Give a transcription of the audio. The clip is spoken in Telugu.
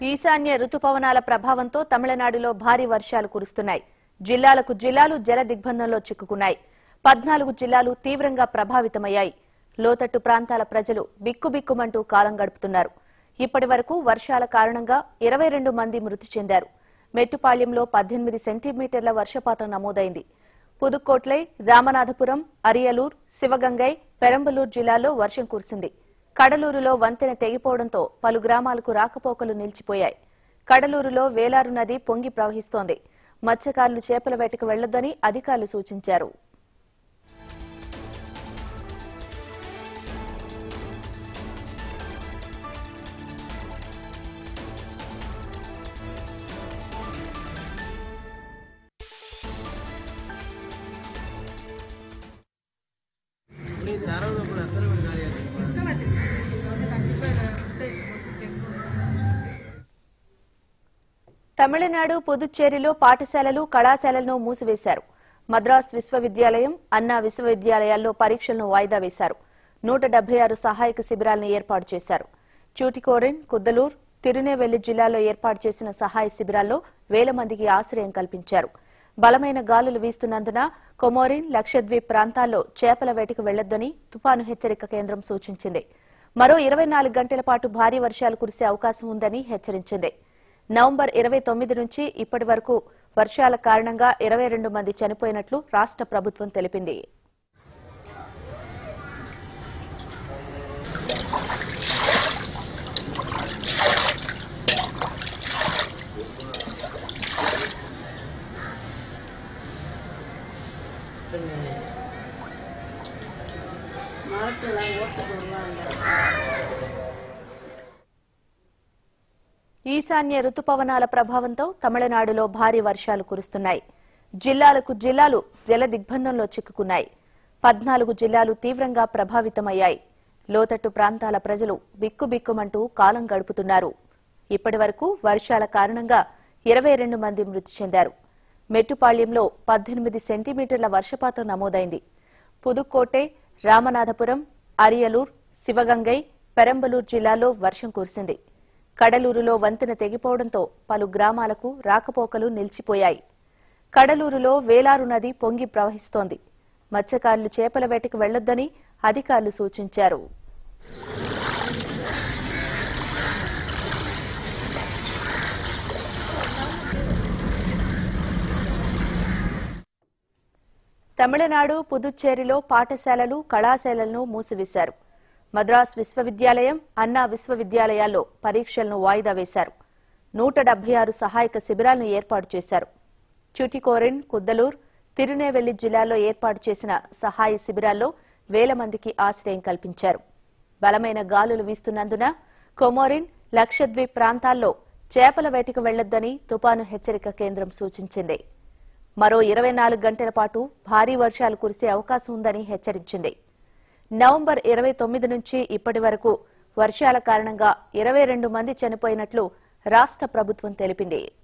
ఈశాన్య రుతుపవనాల ప్రభావంతో తమిళనాడులో భారీ వర్షాలు కురుస్తున్నాయి జిల్లాలకు జిల్లాలు జల దిగ్బంధంలో చిక్కుకున్నాయి పద్నాలుగు జిల్లాలు తీవ్రంగా ప్రభావితమయ్యాయి లోతట్టు ప్రాంతాల ప్రజలు బిక్కుబిక్కుమంటూ కాలం గడుపుతున్నారు ఇప్పటి వరకు వర్షాల కారణంగా ఇరవై రెండు మంది మృతి చెందారు మెట్టుపాళ్యంలో పద్దెనిమిది సెంటీమీటర్ల వర్షపాతం నమోదైంది పుదుక్కోట్లై రామనాథపురం అరియలూర్ శివగంగై పెరంబలూరు జిల్లాల్లో వర్షం కురిసింది కడలూరులో వంతెన తెగిపోవడంతో పలు గ్రామాలకు రాకపోకలు నిలిచిపోయాయి కడలూరులో వేలారు నది పొంగి ప్రవహిస్తోంది మత్స్యకారులు చేపల వేటకు వెళ్లొద్దని అధికారులు సూచించారు తమిళనాడు పుదుచ్చేరిలో పాఠశాలలు కళాశాలలను మూసివేశారు మద్రాస్ విశ్వవిద్యాలయం అన్నా విశ్వవిద్యాలయాల్లో పరీక్షలను వాయిదా వేశారు నూట డెబ్బై ఆరు సహాయక శిబిరాలను ఏర్పాటు చేశారు చూటికోరిన్ కుద్దలూర్ తిరునేవెల్లి జిల్లాల్లో ఏర్పాటు చేసిన సహాయ శిబిరాల్లో వేల మందికి ఆశ్రయం కల్పించారు బలమైన గాలులు వీస్తున్నందున కొమోరిన్ లక్షద్వీప్ ప్రాంతాల్లో చేపల వేటకు వెళ్లొద్దని తుపాను హెచ్చరిక కేంద్రం సూచించింది మరో ఇరవై నాలుగు గంటల పాటు భారీ వర్షాలు కురిసే అవకాశం ఉందని హెచ్చరించింది నవంబర్ ఇరవై తొమ్మిది నుంచి ఇప్పటి వరకు వర్షాల కారణంగా ఇరవై రెండు మంది చనిపోయినట్లు రాష్ట్ర ప్రభుత్వం తెలిపింది ఈశాన్య రుతుపవనాల ప్రభావంతో తమిళనాడులో భారీ వర్షాలు కురుస్తున్నాయి జిల్లాలకు జిల్లాలు జల దిగ్బంధంలో చిక్కుకున్నాయి పద్నాలుగు జిల్లాలు తీవ్రంగా ప్రభావితమయ్యాయి లోతట్టు ప్రాంతాల ప్రజలు బిక్కుబిక్కుమంటూ కాలం గడుపుతున్నారు ఇప్పటి వరకు వర్షాల కారణంగా ఇరవై రెండు మంది మృతి చెందారు మెట్టుపాళ్యంలో పద్దెనిమిది సెంటీమీటర్ల వర్షపాతం నమోదైంది పుదుక్కోటై రామనాథపురం అరియలూర్ శివగంగై పెరంబలూరు జిల్లాల్లో వర్షం కురిసింది కడలూరులో వంతెన తెగిపోవడంతో పలు గ్రామాలకు రాకపోకలు నిలిచిపోయాయి కడలూరులో వేలారు నది పొంగి ప్రవహిస్తోంది మత్స్యకారులు చేపల వేటకు వెళ్లొద్దని అధికారులు సూచించారు తమిళనాడు పుదుచ్చేరిలో పాఠశాలలు కళాశాలలను మూసివేశారు మద్రాస్ విశ్వవిద్యాలయం అన్నా విశ్వవిద్యాలయాల్లో పరీక్షలను వాయిదా వేశారు నూట డెబ్బై ఆరు సహాయక శిబిరాలను ఏర్పాటు చేశారు చుటికోరిన్ కుద్దలూర్ తిరునేవెల్లి జిల్లాల్లో ఏర్పాటు చేసిన సహాయ శిబిరాల్లో వేల మందికి ఆశ్రయం కల్పించారు బలమైన గాలులు వీస్తున్నందున కొమోరిన్ లక్షద్వీప్ ప్రాంతాల్లో చేపల వేటకు వెళ్లొద్దని తుపాను హెచ్చరిక కేంద్రం సూచించింది మరో ఇరవై నాలుగు గంటల పాటు భారీ వర్షాలు కురిసే అవకాశం ఉందని హెచ్చరించింది నవంబర్ ఇరవై తొమ్మిది నుంచి ఇప్పటి వరకు వర్షాల కారణంగా ఇరవై రెండు మంది చనిపోయినట్లు రాష్ట్ర ప్రభుత్వం తెలిపింది